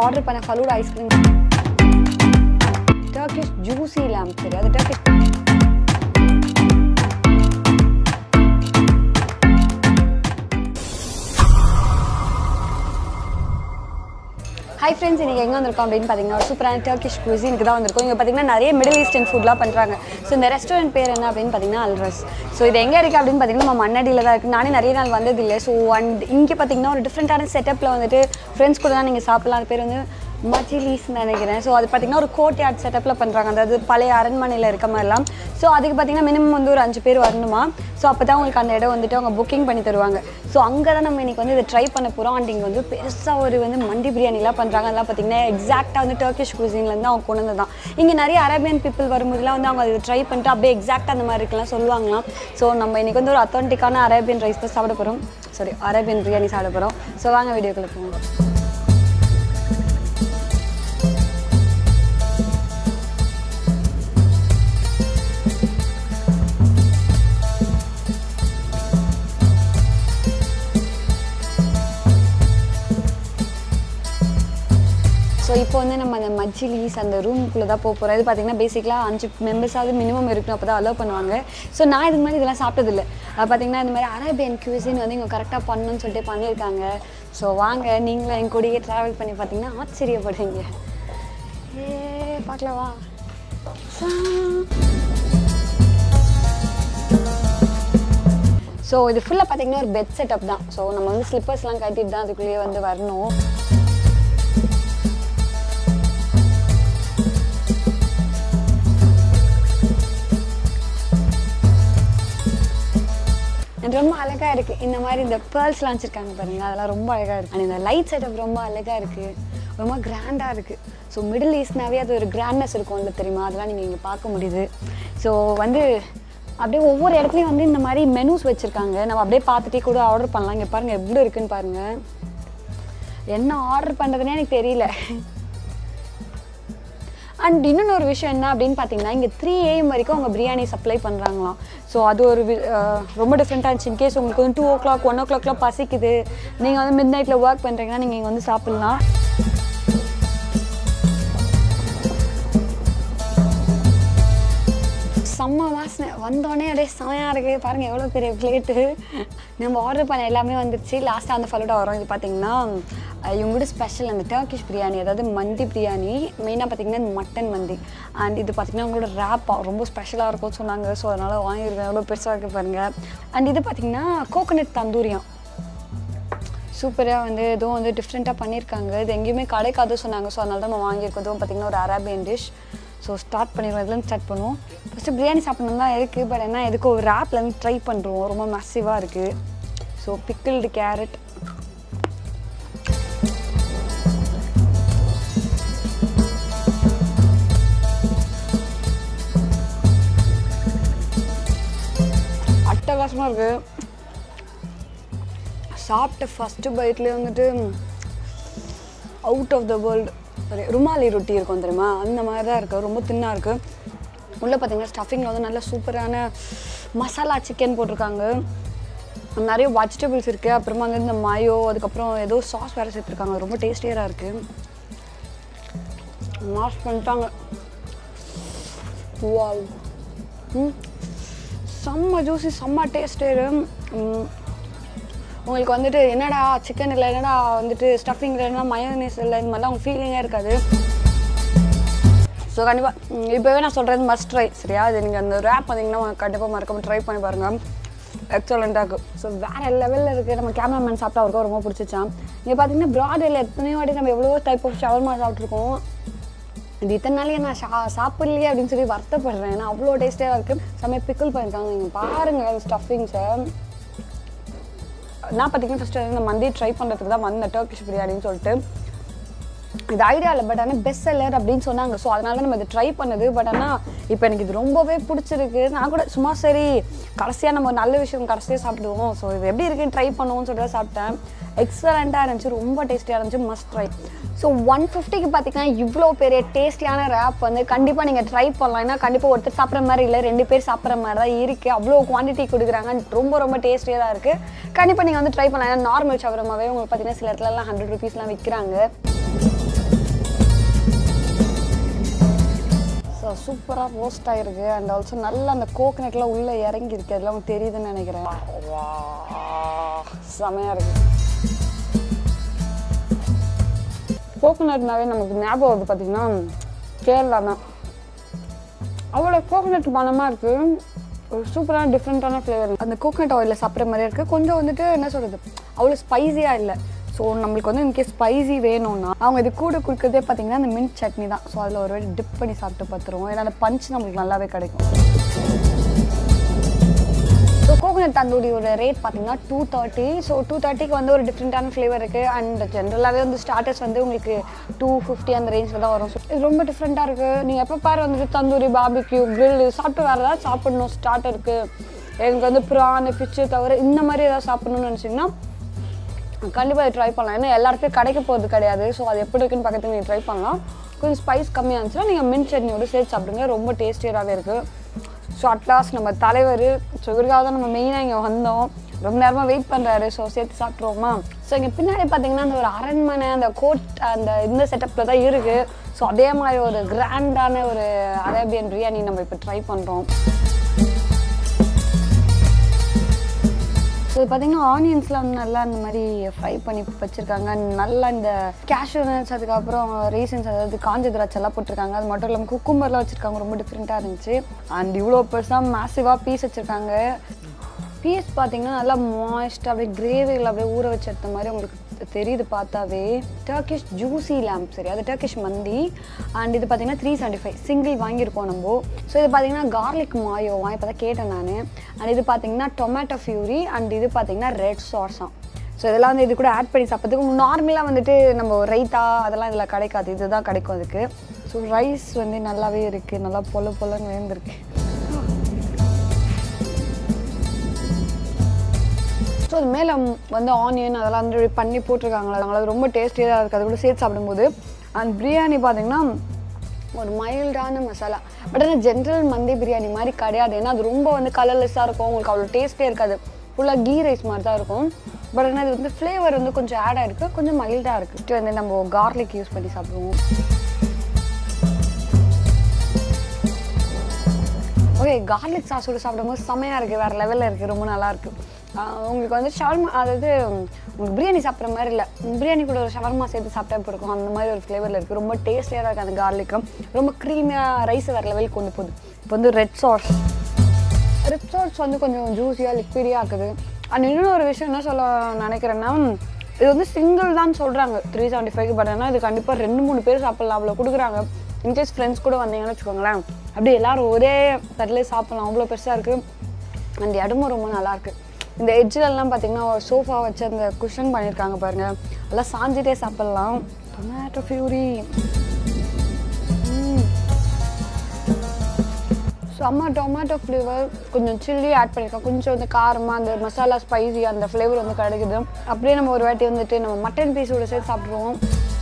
Order பண்ண falooda ice cream Turkish juicy lamb தெரியாது Turkish hi friends இன்றைக்கி எங்கே வந்திருக்கோம் அப்படின்னு பார்த்தீங்கன்னா ஒரு சூப்பரான டர்க்கிஷ் குவிசினுக்கு தான் வந்திருக்கோம் இங்கே பார்த்தீங்கன்னா நிறைய மிடில் ஈஸ்டர்ன் ஃபுட்லாம் பண்ணுறாங்க ஸோ இந்த ரெஸ்டாரண்ட் பேர் என்ன அப்படின்னு பார்த்தீங்கன்னா அல்ரஸ் ஸோ இது எங்கே இருக்குது அப்படின்னு பார்த்தீங்கன்னா நம்ம மண்ணடியில் தான் இருக்குது நானே நிறைய நாள் வந்ததில்லை ஸோ அண்ட் இங்கே பார்த்தீங்கன்னா ஒரு டிஃப்ரெண்ட்டான செட்டப்பில் வந்துட்டு ஃப்ரெண்ட்ஸ் கூட தான் நீங்கள் சாப்பிட்லாம் அது பேர் வந்து மஜிலீஸ்னு நினைக்கிறேன் ஸோ அது பார்த்தீங்கன்னா ஒரு கோர்ட் யார்ட் செட்டப்பில் பண்ணுறாங்க அதாவது பழைய அரண்மனையில் இருக்க மாதிரிலாம் ஸோ அதுக்கு பார்த்தீங்கன்னா மினிமம் வந்து ஒரு அஞ்சு பேர் வரணுமா ஸோ அப்போ தான் உங்களுக்கு அந்த இடம் வந்துட்டு அவங்க புக்கிங் பண்ணி தருவாங்க ஸோ அங்கே தான் நம்ம இன்னைக்கு வந்து இதை ட்ரை பண்ண போகிறோம் அண்ட் இங்கே வந்து பெருசாக ஒரு வந்து மண்டி பிரியாணிலாம் பண்ணுறாங்க அதெல்லாம் பார்த்தீங்கன்னா எக்ஸாக்டாக வந்து டர்க்கிஷ் குசின்லேருந்து அவங்க கொண்டு வந்து தான் இங்கே நிறைய அரேபியன் பீப்புள் வரும்போதுலாம் வந்து அவங்க அதை ட்ரை பண்ணிட்டு அப்படியே எக்ஸாக்டாக அந்த மாதிரி இருக்கலாம் சொல்லுவாங்களாம் ஸோ நம்ம இன்னைக்கு வந்து ஒரு அத்தன்டிக்கான அரேபியன் ரைஸ் தான் சாப்பிட போகிறோம் சாரி அரேபியன் பிரியாணி சாப்பிட போகிறோம் ஸோ வாங்க வீடியோக்குள்ள போவோம் ஸோ இப்போ வந்து நம்ம அந்த மஜ்ஜிலீஸ் அந்த ரூமுக்குள்ளே தான் போக போகிறோம் இது பார்த்தீங்கன்னா பேசிக்கலாக அஞ்சு மெம்பர்ஸாவது மினிமம் இருக்கணும் அப்போ தான் அலோவ் பண்ணுவாங்க ஸோ நான் இதுக்கு மாதிரி இதெல்லாம் சாப்பிட்டதில்ல அது பார்த்தீங்கன்னா இந்த மாதிரி அரேபியன் cuisine வந்து இவங்க கரெக்டாக பண்ணணும்னு சொல்லிட்டு பண்ணியிருக்காங்க ஸோ வாங்க நீங்களும் என் கூடயே ட்ராவல் பண்ணி பார்த்தீங்கன்னா ஆச்சரியப்படுவீங்க ஏ பார்க்கலவா ஸோ இது ஃபுல்லாக பார்த்தீங்கன்னா ஒரு பெட் செட்டப் தான் ஸோ நம்ம வந்து ஸ்லிப்பர்ஸ்லாம் கட்டிட்டு தான் அதுக்குள்ளேயே வந்து வரணும் அது ரொம்ப அழகா இருக்கு இந்த மாதிரி இந்த பேர்ல்ஸ்லாம் வச்சிருக்காங்க பாருங்க அதெல்லாம் ரொம்ப அழகா இருக்கு அண்ட் இந்த லைட் செட்டப் ரொம்ப அழகா இருக்கு ரொம்ப கிராண்டா இருக்கு ஸோ மிடில் ஈஸ்ட்னாவே அது ஒரு கிராண்ட்னஸ் இருக்கும்ல தெரியுமா அதெல்லாம் நீங்கள் இங்கே பார்க்க முடியுது ஸோ வந்து அப்படியே ஒவ்வொரு இடத்துலையும் வந்து இந்த மாதிரி மெனூஸ் வச்சுருக்காங்க நம்ம அப்படியே பார்த்துட்டே கூட ஆர்டர் பண்ணலாம் இங்கே பாருங்கள் எப்படி இருக்குன்னு பாருங்கள் என்ன ஆர்டர் பண்ணுறதுனே எனக்கு தெரியல அண்ட் இன்னொன்று ஒரு விஷயம் என்ன அப்படின்னு பார்த்தீங்கன்னா இங்கே த்ரீ ஏஎம் வரைக்கும் அவங்க பிரியாணி சப்ளை பண்ணுறாங்களாம் ஸோ அது ஒரு வி- அஹ் ரொம்ப டிஃப்ரெண்ட்டாக இருந்துச்சு இன்கேஸ் உங்களுக்கு வந்து டூ ஓ கிளாக் ஒன் ஓ கிளாக்லாம் பசிக்குது நீங்கள் வந்து மிட் நைட்டில் ஒர்க் பண்ணுறீங்கன்னா நீங்கள் இங்கே வந்து சாப்பிட்லாம் செம்ம வாசனை வந்தோடனே அப்படியே செமையாக இருக்குது பாருங்கள் எவ்வளோ பெரிய பிளேட்டு நம்ம ஆர்டர் பண்ண எல்லாமே வந்துருச்சு லாஸ்ட்டாக அந்த ஃபலூடா வரும் இது பார்த்தீங்கன்னா அஹ் இவங்களோட ஸ்பெஷல் அந்த டர்க்கிஷ் பிரியாணி அதாவது மந்தி பிரியாணி மெயினாக பார்த்தீங்கன்னா இந்த மட்டன் மந்தி அண்ட் இது பார்த்தீங்கன்னா உங்களோட ரேப்பா ரொம்ப ஸ்பெஷலாக இருக்கும்னு சொன்னாங்க ஸோ அதனால் வாங்கியிருக்கேன் எவ்வளோ பெருசாக இருக்குது பாருங்கள் அண்ட் இது பார்த்தீங்கன்னா கோகனட் தந்தூரியம் சூப்பராக வந்து இதுவும் வந்து டிஃப்ரெண்ட்டாக பண்ணியிருக்காங்க இது எங்கேயுமே கிடைக்காது சொன்னாங்க ஸோ அதனால தான் நம்ம வாங்கியிருக்கோம் இதுவும் பார்த்தீங்கன்னா ஒரு அரேபியன் டிஷ் ஸோ ஸ்டார்ட் பண்ணிடுவோம் இதுலேருந்து ஸ்டார்ட் பண்ணுவோம் ஃபஸ்ட்டு பிரியாணி சாப்பிடணும் தான் இருக்குது பட் என்ன எதுக்கு ஒரு ரேப்லேருந்து ட்ரை பண்ணுறோம் ரொம்ப மசிவாக இருக்குது ஸோ பிக்கிள்டு கேரட் அட்டகாசமாக இருக்குது சாப்பிட்ட ஃபஸ்ட்டு பைட்லேயே வந்துட்டு அவுட் ஆஃப் த வேர்ல்டு ஒரு ருமாலி ரொட்டி இருக்கும் தெரியுமா அந்த மாதிரி தான் இருக்குது ரொம்ப தின்னாக இருக்குது உள்ளே பார்த்தீங்கன்னா ஸ்டஃபிங்கில் வந்து நல்ல சூப்பரான மசாலா சிக்கன் போட்டிருக்காங்க நிறைய வெஜிடபிள்ஸ் இருக்குது அப்புறமா வந்து இந்த மயோ அதுக்கப்புறம் ஏதோ சாஸ் வேறு சேர்த்துருக்காங்க ரொம்ப டேஸ்டியராக இருக்குது மாஸ் பண்ணிட்டாங்க வாவ் ம் செம்ம ஜூஸி செம்ம டேஸ்ட்டு உங்களுக்கு வந்துட்டு என்னடா சிக்கன் இல்லை என்னடா வந்துட்டு ஸ்டஃபிங் இல்லைன்னா மயோனீஸ் இல்லை இந்த மாதிரிலாம் உங்களுக்கு ஃபீலிங்கே இருக்காது ஸோ கண்டிப்பாக இப்போவே நான் சொல்கிறது மஸ்ட் ட்ரை சரியா அது நீங்கள் அந்த ரேப் பார்த்தீங்கன்னா கண்டிப்பாக மறக்காம ட்ரை பண்ணி பாருங்கள் எக்ஸலண்ட்டாக இருக்கும் ஸோ வேறு லெவலில் இருக்குது நம்ம கேமராமேன் சாப்பிட்டா அவருக்கும் ரொம்ப பிடிச்சிச்சான் இங்கே பார்த்தீங்கன்னா ப்ராடேல எத்தனையோ வாட்டி நம்ம எவ்வளோ டைப் ஆஃப் ஷவர்மா சாப்பிட்ருக்கோம் இது இத்தனை நாளையே நான் சா சாப்பிட்லையே அப்படின்னு சொல்லி வருத்தப்படுறேன் ஏன்னா அவ்வளோ டேஸ்டியாக இருக்குது செம்மையாக பிக்கிள் பண்ணியிருக்காங்க நீங்கள் பாருங்கள் ஸ்டஃபிங்ஸை நான் பார்த்தீங்கன்னா ஃபஸ்ட்டு இந்த மந்தி ட்ரை பண்ணுறதுக்கு தான் வந்தேன் டர்க்கிஷ் பிரியாணின்னு சொல்லிட்டு இது ஐடியா இல்லை பட் ஆனால் பெஸ்ட் செல்லர் அப்படின்னு சொன்னாங்க ஸோ அதனால தான் நம்ம இது ட்ரை பண்ணது பட் ஆனால் இப்போ எனக்கு இது ரொம்பவே பிடிச்சிருக்கு நான் கூட சும்மா சரி கடைசியாக நம்ம நல்ல விஷயம் கடைசியாக சாப்பிடுவோம் ஸோ இது எப்படி இருக்குன்னு ட்ரை பண்ணுவோம்னு சொல்லிட்டு தான் சாப்பிட்டேன் எக்ஸலண்ட்டாக இருந்துச்சு ரொம்ப டேஸ்டியாக இருந்துச்சு மஸ்ட் ட்ரை ஸோ ஒன் ஃபிஃப்டிக்கு பார்த்தீங்கன்னா இவ்வளோ பெரிய டேஸ்டியான ரேப் வந்து கண்டிப்பாக நீங்கள் ட்ரை பண்ணலாம் ஏன்னா கண்டிப்பாக ஒருத்தர் சாப்பிட்ற மாதிரி இல்லை ரெண்டு பேர் சாப்பிட்ற மாதிரி தான் இருக்குது அவ்வளோ குவான்டிட்டி கொடுக்குறாங்க ரொம்ப ரொம்ப டேஸ்டியாக தான் இருக்குது கண்டிப்பாக நீங்கள் வந்து ட்ரை பண்ணலாம் ஏன்னா நார்மல் ஷவரமாவே உங்களுக்கு பார்த்தீங்கன்னா சில இடத்துலலாம் ஹண்ட்ரட் ருபீஸ்லாம் விற்கிறாங்க சூப்பராக ரோஸ்ட் ஆகிருக்கு அண்ட் ஆல்சோ நல்லா அந்த கோகனட்லாம் உள்ளே இறங்கி இருக்கு அதெல்லாம் உங்களுக்கு தெரியுதுன்னு நினைக்கிறேன் வா செமையாக இருக்கு கோகனட்னாவே நமக்கு ஞாபகம் வருது பார்த்தீங்கன்னா கேரளா தான் அவ்வளோ கோகனட் மனமாக இருக்குது ஒரு சூப்பரான டிஃப்ரெண்ட்டான ஃப்ளேவர் அந்த கோகனட் ஆயிலில் சாப்பிட்ற மாதிரி இருக்குது கொஞ்சம் வந்துட்டு என்ன சொல்கிறது அவ்வளோ ஸ்பைஸியாக இல்லை ஸோ நம்மளுக்கு வந்து இன்கேஸ் ஸ்பைசி வேணும்னா அவங்க இது கூட கொடுக்குறதே பார்த்தீங்கன்னா அந்த மின்ட் சட்னி தான் ஸோ அதில் ஒரு வாட்டி டிப் பண்ணி சாப்பிட்டு பார்த்துருவோம் ஏன்னா அந்த பஞ்ச் நம்மளுக்கு நல்லாவே கிடைக்கும் ஸோ கோகனட் தந்தூரியோட ரேட் பார்த்தீங்கன்னா டூ தேர்ட்டி ஸோ டூ தேர்ட்டிக்கு வந்து ஒரு டிஃப்ரெண்ட்டான ஃப்ளேவர் இருக்குது அண்ட் ஜென்ரலாகவே வந்து ஸ்டார்டர்ஸ் வந்து உங்களுக்கு டூ ஃபிஃப்டி அந்த ரேஞ்சில் தான் வரும் So, இது ரொம்ப டிஃப்ரெண்ட்டாக இருக்குது நீங்கள் எப்போ பாரு வந்துட்டு தந்தூரி பாபிக்யூ grill சாப்பிட்டு வேறு ஏதாவது சாப்பிடணும் ஸ்டார்டருக்கு எனக்கு வந்து ப்ரான் ஃபிஷ்ஷு தவிர இந்த மாதிரி ஏதாவது சாப்பிடணும்னு நினச்சிங்கன்னா கண்டிப்பாக அதை ட்ரை பண்ணலாம் ஏன்னா எல்லாருக்கும் கிடைக்க போகிறது கிடையாது ஸோ அது எப்படி இருக்குன்னு பக்கத்தில் நீங்கள் ட்ரை பண்ணலாம் கொஞ்சம் ஸ்பைஸ் கம்மியாக இருந்துச்சுன்னா நீங்கள் மின்ட் சட்னியோட சேர்த்து சாப்பிடுங்க ரொம்ப டேஸ்டியராகவே இருக்குது ஸோ அட்லாஸ்ட் நம்ம தலைவர் ஸோ இவருக்காக தான் நம்ம மெயினாக இங்கே வந்தோம் ரொம்ப நேரமாக வெயிட் பண்ணுறாரு ஸோ சேர்த்து சாப்பிட்ருவோமா ஸோ இங்கே பின்னாடி பார்த்தீங்கன்னா அந்த ஒரு அரண்மனை அந்த கோட் அந்த இந்த செட்டப்பில் தான் இருக்குது ஸோ அதே மாதிரி ஒரு கிராண்டான ஒரு அரேபியன் பிரியாணி நம்ம இப்போ ட்ரை பண்ணுறோம் ஸோ இது பார்த்தீங்கன்னா ஆனியன்ஸ்லாம் வந்து நல்லா இந்த மாதிரி ஃப்ரை பண்ணி வச்சுருக்காங்க நல்லா இந்த கேஷ்யூ நட்ஸ் அதுக்கப்புறம் ரீசன்ஸ் அதாவது காஞ்ச திராட்சை எல்லாம் போட்டிருக்காங்க அது மட்டும் இல்லாமல் குக்கும்பர்லாம் வச்சுருக்காங்க ரொம்ப டிஃப்ரெண்ட்டாக இருந்துச்சு அண்ட் இவ்வளோ பெருசாக மேசிவாக பீஸ் வச்சுருக்காங்க பீஸ் பார்த்தீங்கன்னா நல்லா மாய்ஸ்ட் அப்படியே கிரேவியில் அப்படியே ஊற வச்சு எடுத்த மாதிரி உங்களுக்கு தெரியுது பார்த்தாவே டர்க்கிஷ் ஜூசி லேம்ப் சரி அது டர்க்கிஷ் மந்தி அண்ட் இது பார்த்தீங்கன்னா த்ரீ செவன்ட்டி ஃபைவ் சிங்கிள் வாங்கியிருக்கோம் நம்ம ஸோ இது பார்த்தீங்கன்னா கார்லிக் மாயோவா இப்போ தான் கேட்டேன் நான் அண்ட் இது பார்த்தீங்கன்னா டொமேட்டோ ஃபியூரி அண்ட் இது பார்த்தீங்கன்னா ரெட் சாஸாம் ஸோ இதெல்லாம் வந்து இது கூட ஆட் பண்ணி சாப்பிட்றதுக்கு நார்மலாக வந்துட்டு நம்ம ரைத்தா அதெல்லாம் இதில் கிடைக்காது இதுதான் கிடைக்கும் அதுக்கு ஸோ ரைஸ் வந்து நல்லாவே இருக்குது நல்லா பொல பொலன்னு வேந்திருக்கு ஸோ அது மேலே வந்து ஆனியன் அதெல்லாம் வந்து பண்ணி போட்டிருக்காங்களா அதனால அது ரொம்ப டேஸ்டியாக இருக்குது அது கூட சேர்த்து சாப்பிடும்போது அண்ட் பிரியாணி பார்த்தீங்கன்னா ஒரு மைல்டான மசாலா பட் ஆனால் ஜென்ரல் மந்தி பிரியாணி மாதிரி கிடையாது ஏன்னா அது ரொம்ப வந்து கலர்லெஸ்ஸாக இருக்கும் உங்களுக்கு அவ்வளோ டேஸ்ட்டே இருக்காது ஃபுல்லாக கீ ரைஸ் மாதிரி தான் இருக்கும் பட் ஆனால் இது வந்து ஃப்ளேவர் வந்து கொஞ்சம் ஆட் ஆகிருக்கு கொஞ்சம் மைல்டாக இருக்குது ஃபஸ்ட்டு வந்து நம்ம கார்லிக் யூஸ் பண்ணி சாப்பிடுவோம் ஓகே கார்லிக் சாஸோட சாப்பிடும்போது செமையாக இருக்குது வேறு லெவலில் இருக்குது ரொம்ப நல்லா இருக்குது ஆஹ் உங்களுக்கு வந்து ஷவர்மா அதாவது உங்களுக்கு பிரியாணி சாப்பிட்ற மாதிரி இல்லை பிரியாணி கூட ஒரு ஷவர்மா சேர்த்து சாப்பிட்டா எப்படி இருக்கும் அந்த மாதிரி ஒரு ஃப்ளேவரில் இருக்குது ரொம்ப டேஸ்டியாக இருக்குது அந்த கார்லிக்கும் ரொம்ப க்ரீமியாக ரைஸ் வேறு லெவலுக்கு கொண்டு போகுது இப்போ வந்து ரெட் சாஸ் ரெட் சாஸ் வந்து கொஞ்சம் ஜூஸியாக லிக்விடியாக இருக்குது அண்ட் இன்னொரு ஒரு விஷயம் என்ன சொல்ல நினைக்கிறேன்னா இது வந்து சிங்கிள் தான் சொல்கிறாங்க த்ரீ செவன்ட்டி ஃபைவ் பட் ஆனால் இது கண்டிப்பாக ரெண்டு மூணு பேர் சாப்பிட்லாம் அவ்வளோ கொடுக்குறாங்க இன்கேஸ் ஃப்ரெண்ட்ஸ் கூட வந்தீங்கன்னு வச்சுக்கோங்களேன் அப்படியே எல்லாரும் ஒரே தட்டிலே சாப்பிட்லாம் அவ்வளோ பெருசாக இருக்குது அந்த இடமும் ரொம்ப நல்லா இருக்கு இந்த எட்ஜிலெல்லாம் பார்த்தீங்கன்னா ஒரு சோஃபா வச்சு அந்த குஷன் பண்ணியிருக்காங்க பாருங்க அதெல்லாம் சாஞ்சிட்டே சாப்பிட்லாம் டொமேட்டோ ஃபியூரி செம்ம டொமேட்டோ ஃப்ளேவர் கொஞ்சம் சில்லி ஆட் பண்ணியிருக்கோம் கொஞ்சம் வந்து காரமாக அந்த மசாலா ஸ்பைசி அந்த ஃப்ளேவர் வந்து கிடைக்குது அப்படியே நம்ம ஒரு வாட்டி வந்துட்டு நம்ம மட்டன் பீஸோட சேர்த்து சாப்பிட்ருவோம்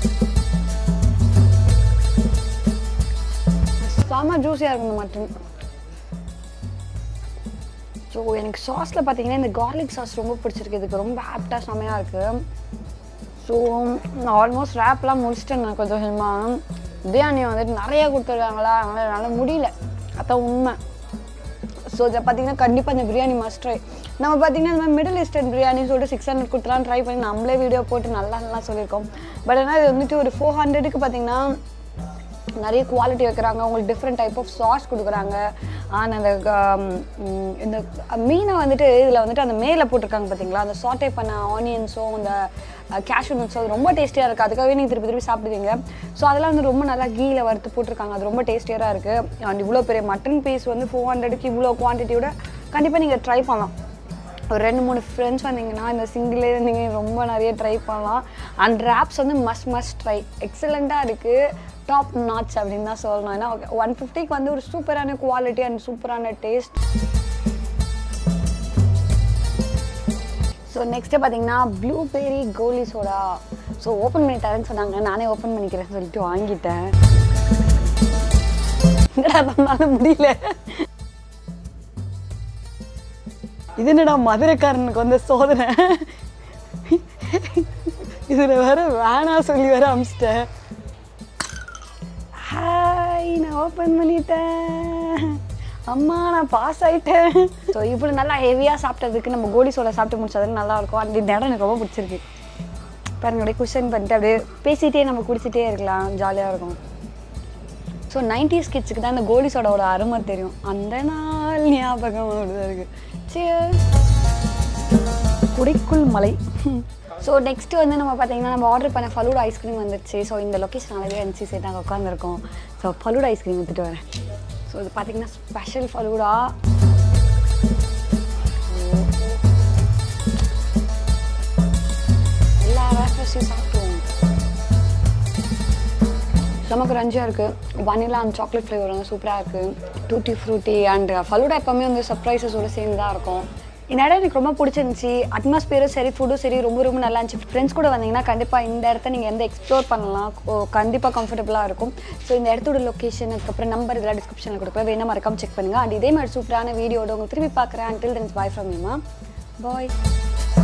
செம்ம ஜூஸியாக இருக்கும் இந்த மட்டன் ஸோ எனக்கு சாஸில் பார்த்தீங்கன்னா இந்த கார்லிக் சாஸ் ரொம்ப பிடிச்சிருக்கு இதுக்கு ரொம்ப ஆப்டாக செமையாக இருக்குது ஸோ நான் ஆல்மோஸ்ட் ரேப்லாம் முடிச்சிட்டேன் நான் கொஞ்சம் கொஞ்சமாக பிரியாணி வந்துட்டு நிறைய கொடுத்துருக்காங்களா அதனால் என்னால் முடியல அதான் உண்மை ஸோ இதை பார்த்தீங்கன்னா கண்டிப்பாக இந்த பிரியாணி மஸ்ட் ட்ரை நம்ம பார்த்தீங்கன்னா இந்த மாதிரி மிடில் ஈஸ்டர்ன் பிரியாணி சொல்லிட்டு சிக்ஸ் ஹண்ட்ரட் கொடுத்துலாம் ட்ரை பண்ணி நம்மளே வீடியோ போட்டு நல்லா நல்லா சொல்லியிருக்கோம் பட் ஆனால் இது வந்துட்டு ஒரு ஃபோர் ஹண்ட்ரடுக்கு பார்த்தீங்கன்னா நிறைய குவாலிட்டி வைக்கிறாங்க உங்களுக்கு டிஃப்ரெண்ட் டைப் ஆஃப் சாஸ் கொடுக்குறாங்க ஆனால் அந்த க- ம், இந்த மீனை வந்துட்டு இதில் வந்துட்டு அந்த மேலே போட்டிருக்காங்க பார்த்தீங்களா அந்த சாட்டே பண்ண ஆனியன்ஸும் அந்த கேஷ்யூ நட்ஸும் அது ரொம்ப டேஸ்டியாக இருக்குது அதுக்காகவே நீங்கள் திருப்பி திருப்பி சாப்பிடுவீங்க ஸோ அதெல்லாம் வந்து ரொம்ப நல்லா கீழே வறுத்து போட்டிருக்காங்க அது ரொம்ப டேஸ்டியாக இருக்குது அண்ட் இவ்வளோ பெரிய மட்டன் பீஸ் வந்து ஃபோர் ஹண்ட்ரடுக்கு இவ்வளோ குவான்டிட்டியோட கண்டிப்பாக நீங்கள் ட்ரை பண்ணலாம் ஒரு ரெண்டு மூணு ஃப்ரெண்ட்ஸ் வந்தீங்கன்னா இந்த சிங்கிளே இருந்தீங்க ரொம்ப நிறைய ட்ரை பண்ணலாம் அண்ட் ரேப்ஸ் வந்து மஸ்ட் மஸ்ட் ட்ரை எக்ஸலண்ட்டாக இருக்குது டாப் நாட்ச் அப்படின்னு தான் சொல்லணும் ஏன்னா ஒன் ஃபிஃப்டிக்கு வந்து ஒரு சூப்பரான குவாலிட்டி அண்ட் சூப்பரான டேஸ்ட் ஸோ நெக்ஸ்ட்டு பார்த்தீங்கன்னா blueberry goli soda so open பண்ணி தரேன்னு சொன்னாங்க நானே ஓப்பன் பண்ணிக்கிறேன்னு சொல்லிட்டு வாங்கிட்டேன் என்னடா பண்ணாலும் முடியல இது என்னடா மதுரைக்காரனுக்கு வந்து சோதனை இதில் வேற வேணாம் சொல்லி வேற அமிச்சிட்டேன் ஹாய் நான் ஓப்பன் பண்ணிட்டேன் அம்மா நான் பாஸ் ஆயிட்டேன் ஸோ இவ்வளோ நல்லா ஹெவியாக சாப்பிட்டதுக்கு நம்ம கோலி சோளை சாப்பிட்டு முடிச்சதுக்கு நல்லா இருக்கும் அந்த இந்த இடம் எனக்கு ரொம்ப பிடிச்சிருக்கு பாருங்க அப்படியே குஷன் பண்ணிட்டு அப்படியே பேசிகிட்டே நம்ம குடிச்சிட்டே இருக்கலாம் ஜாலியாக இருக்கும் ஸோ நைன்டிஸ் கிட்ஸுக்கு தான் இந்த கோலி சோடாவோட அருமை தெரியும் அந்த நாள் ஞாபகம் அப்படிதான் இருக்கு Cheers. குடைக்குள் மலை ஸோ நெக்ஸ்ட் வந்து நம்ம பார்த்தீங்கன்னா நம்ம ஆர்டர் பண்ண ஃபலூட் ஐஸ்கிரீம் வந்துருச்சு ஸோ இந்த லொக்கேஷன் அழகே இருந்துச்சு சரி நாங்கள் உட்காந்துருக்கோம் ஸோ ஃபலூட் ஐஸ்கிரீம் எடுத்துகிட்டு வரேன் ஸோ இது பார்த்தீங்கன்னா ஸ்பெஷல் ஃபலூடா எல்லா வேஃபர்ஸையும் சாப்பிடுவோம் நமக்கு ரஞ்சியாக இருக்குது வனிலா அண்ட் சாக்லேட் ஃப்ளேவர் வந்து சூப்பராக இருக்குது டூட்டி ஃப்ரூட்டி அண்ட் ஃபலூடா எப்போவுமே வந்து சர்ப்ரைசஸோட சேர்ந்து தான் இருக்கும் இந்த இடம் எனக்கு ரொம்ப பிடிச்சிருந்துச்சி அட்மாஸ்பியரும் சரி ஃபுட்டும் சரி ரொம்ப ரொம்ப நல்லா இருந்துச்சு ஃப்ரெண்ட்ஸ் கூட வந்தீங்கன்னா கண்டிப்பாக இந்த இடத்த நீங்கள் எந்த எக்ஸ்ப்ளோர் பண்ணலாம் கண்டிப்பாக கம்ஃபர்டபுளாக இருக்கும் ஸோ இந்த இடத்தோட லொக்கேஷன் அதுக்கப்புறம் நம்பர் இதெல்லாம் டிஸ்கிரிப்ஷனில் கொடுப்பேன் வேணா மறக்காம செக் பண்ணுங்கள் அண்ட் இதே மாதிரி சூப்பரான வீடியோட உங்களுக்கு திருப்பி பார்க்குறேன் அண்டில் தென்ஸ் பாய் ஃப்ரம் யூமா பாய்